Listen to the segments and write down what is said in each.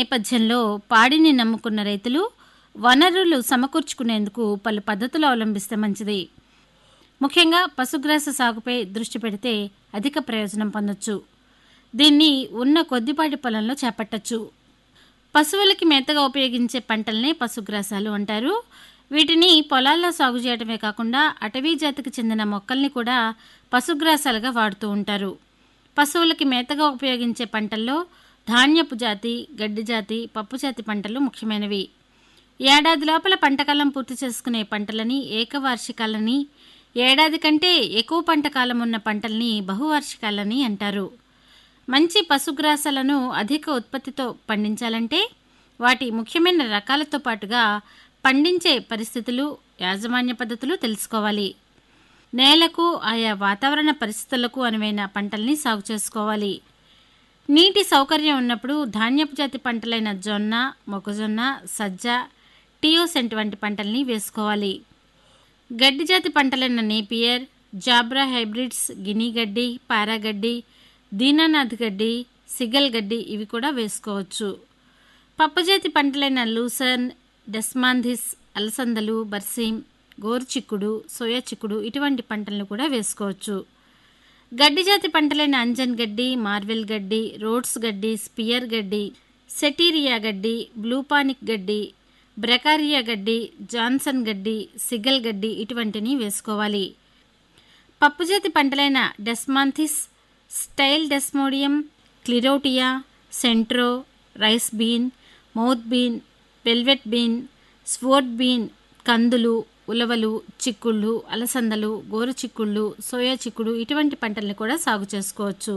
నేపథ్యంలో పాడిని నమ్ముకున్న రైతులు వనరులు సమకూర్చుకునేందుకు పలు పద్ధతులు అవలంబిస్తే మంచిది ముఖ్యంగా పశుగ్రాస సాగుపై దృష్టి పెడితే అధిక ప్రయోజనం పొందొచ్చు దీన్ని ఉన్న కొద్దిపాటి పొలంలో చేపట్టచ్చు పశువులకి మేతగా ఉపయోగించే పంటల్నే పశుగ్రాసాలు అంటారు వీటిని పొలాల్లో సాగు చేయడమే కాకుండా అటవీ జాతికి చెందిన మొక్కల్ని కూడా పశుగ్రాసాలుగా వాడుతూ ఉంటారు పశువులకి మేతగా ఉపయోగించే పంటల్లో ధాన్యపు జాతి గడ్డి జాతి పప్పు జాతి పంటలు ముఖ్యమైనవి ఏడాది లోపల పంటకాలం పూర్తి చేసుకునే పంటలని ఏకవార్షికాలని ఏడాది కంటే ఎక్కువ పంట కాలం ఉన్న పంటల్ని బహువార్షికాలని అంటారు మంచి పశుగ్రాసాలను అధిక ఉత్పత్తితో పండించాలంటే వాటి ముఖ్యమైన రకాలతో పాటుగా పండించే పరిస్థితులు యాజమాన్య పద్ధతులు తెలుసుకోవాలి నేలకు ఆయా వాతావరణ పరిస్థితులకు అనువైన పంటల్ని సాగు చేసుకోవాలి నీటి సౌకర్యం ఉన్నప్పుడు ధాన్యపు జాతి పంటలైన జొన్న మొక్కజొన్న సజ్జ టియోసెంట్ వంటి పంటల్ని వేసుకోవాలి గడ్డి జాతి పంటలైన నేపియర్ జాబ్రా హైబ్రిడ్స్ గిని గడ్డి పారాగడ్డి దీనానాథ్ గడ్డి సిగల్ గడ్డి ఇవి కూడా వేసుకోవచ్చు పప్పుజాతి పంటలైన లూసర్న్ డెస్మాంధిస్ అలసందలు బర్సీం గోరుచిక్కుడు సోయా చిక్కుడు ఇటువంటి పంటలను కూడా వేసుకోవచ్చు గడ్డి జాతి పంటలైన అంజన్ గడ్డి మార్వెల్ గడ్డి రోడ్స్ గడ్డి స్పియర్ గడ్డి సెటీరియా గడ్డి బ్లూపానిక్ గడ్డి బ్రెకారియా గడ్డి జాన్సన్ గడ్డి సిగల్ గడ్డి ఇటువంటిని వేసుకోవాలి పప్పుజాతి పంటలైన desmanthus stylo desmodium clitoria centro rice bean moth bean velvet bean sword bean కందులు ఉలవలు చిక్కుళ్ళు అలసందలు గోరు చిక్కుళ్ళు సోయా చిక్కుడు ఇటువంటి పంటల్ని కూడా సాగు చేసుకోవచ్చు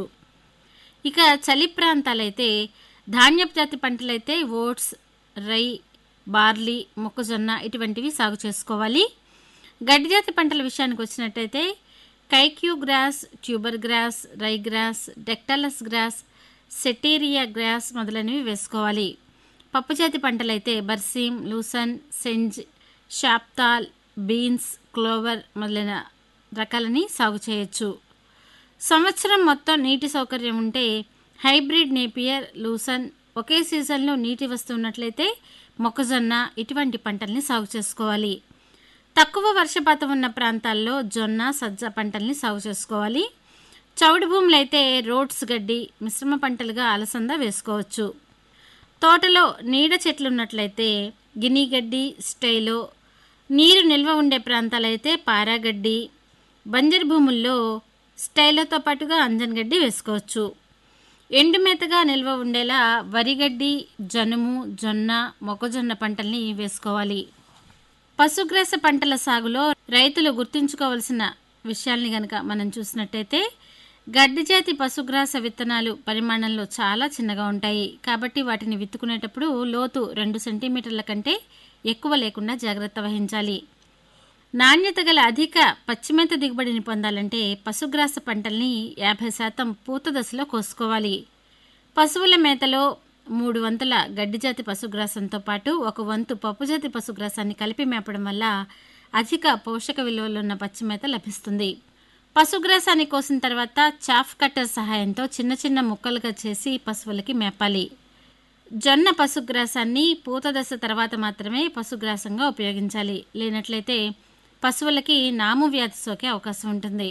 ఇక చలి ప్రాంతాలైతే ధాన్యపు జాతి పంటలైతే ఓట్స్ రై బార్లీ మొక్కజొన్న ఇటువంటివి సాగు చేసుకోవాలి గడ్డి జాతి పంటల విషయానికి వచ్చినట్టయితే kikuyu grass tuber grass rye grass dactylis grass setaria grass మొదలైనవి వేసుకోవాలి పప్పుజాతి పంటలైతే బర్సీం లూసన్ సెంజ్ షాప్తాల్ బీన్స్ క్లోవర్ మొదలైన రకాలని సాగు చేయొచ్చు సంవత్సరం మొత్తం నీటి సౌకర్యం ఉంటే హైబ్రిడ్ నేపియర్ లూసన్ ఒకే సీజన్లో నీటి వస్తున్నట్లయితే మొక్కజొన్న ఇటువంటి పంటల్ని సాగు చేసుకోవాలి తక్కువ వర్షపాతం ఉన్న ప్రాంతాల్లో జొన్న సజ్జ పంటల్ని సాగు చేసుకోవాలి చౌడు భూములు అయితే రోడ్స్ గడ్డి మిశ్రమ పంటలుగా అలసంద వేసుకోవచ్చు తోటలో నీడ చెట్లు ఉన్నట్లయితే గిని గడ్డి స్టైలో నీరు నిల్వ ఉండే ప్రాంతాలైతే పారాగడ్డి బంజరు భూముల్లో స్టైలోతో పాటుగా అంజన్ గడ్డి వేసుకోవచ్చు ఎండుమేతగా నిల్వ ఉండేలా వరిగడ్డి జనుము జొన్న మొక్కజొన్న పంటల్ని వేసుకోవాలి పశుగ్రాస పంటల సాగులో రైతులు గుర్తుంచుకోవాల్సిన విషయాల్ని గనక మనం చూసినట్టయితే గడ్డి జాతి పశుగ్రాస విత్తనాలు పరిమాణంలో చాలా చిన్నగా ఉంటాయి కాబట్టి వాటిని విత్తుకునేటప్పుడు లోతు రెండు సెంటీమీటర్ల కంటే ఎక్కువ లేకుండా జాగ్రత్త వహించాలి నాణ్యత గల అధిక పచ్చిమేత దిగుబడిని పొందాలంటే పశుగ్రాస పంటల్ని యాభై శాతం పూత దశలో కోసుకోవాలి పశువుల మేతలో మూడు వంతుల గడ్డి జాతి పశుగ్రాసంతో పాటు ఒక వంతు పప్పుజాతి పశుగ్రాసాన్ని కలిపి మేపడం వల్ల అధిక పోషక విలువలున్న పచ్చిమేత లభిస్తుంది పశుగ్రాసాన్ని కోసిన తర్వాత చాఫ్ కట్టర్ సహాయంతో చిన్న చిన్న ముక్కలుగా చేసి పశువులకి మేపాలి జొన్న పశుగ్రాసాన్ని పూత దశ తర్వాత మాత్రమే పశుగ్రాసంగా ఉపయోగించాలి లేనట్లయితే పశువులకి నాము వ్యాధి సోకే అవకాశం ఉంటుంది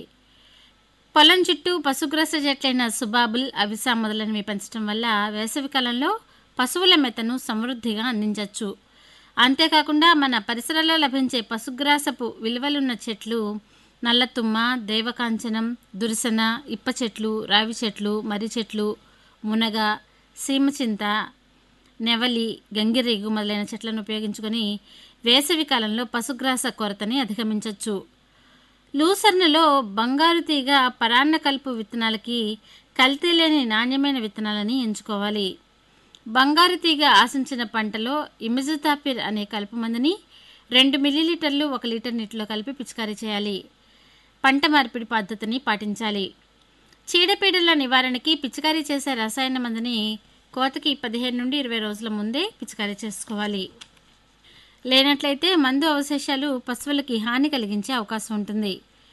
పొలం చుట్టూ పశుగ్రాస చెట్లైన సుబాబుల్ అవిసా మొదలైనవి పెంచడం వల్ల వేసవి కాలంలో పశువుల మెతను సమృద్ధిగా అందించవచ్చు అంతేకాకుండా మన పరిసరాల్లో లభించే పశుగ్రాసపు విలువలున్న చెట్లు నల్లతుమ్మ దేవకాంచనం దురిసన ఇప్ప చెట్లు రావి చెట్లు మర్రి చెట్లు మునగ సీమచింత నెవలి గంగిరేగు మొదలైన చెట్లను ఉపయోగించుకొని వేసవి కాలంలో పశుగ్రాస కొరతని అధిగమించవచ్చు లూసర్నలో బంగారు తీగ పరాన్న కలుపు విత్తనాలకి కల్తీ లేని నాణ్యమైన విత్తనాలని ఎంచుకోవాలి బంగారు తీగ ఆశించిన పంటలో ఇమిజుతాపిర్ అనే కలుపు మందుని రెండు మిల్లీలీటర్లు ఒక లీటర్ నీటిలో కలిపి పిచికారీ చేయాలి పంట మార్పిడి పద్ధతిని పాటించాలి చీడపీడల నివారణకి పిచికారీ చేసే రసాయన మందుని కోతకి పదిహేను నుండి ఇరవై రోజుల ముందే పిచికారీ చేసుకోవాలి లేనట్లయితే మందు అవశేషాలు పశువులకి హాని కలిగించే అవకాశం ఉంటుంది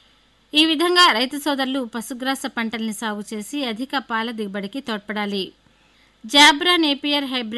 ఈ విధంగా రైతు సోదరులు పశుగ్రాస పంటల్ని సాగు చేసి అధిక పాల దిగుబడికి తోడ్పడాలి జాబ్రా నేపియర్ హైబ్రిడ్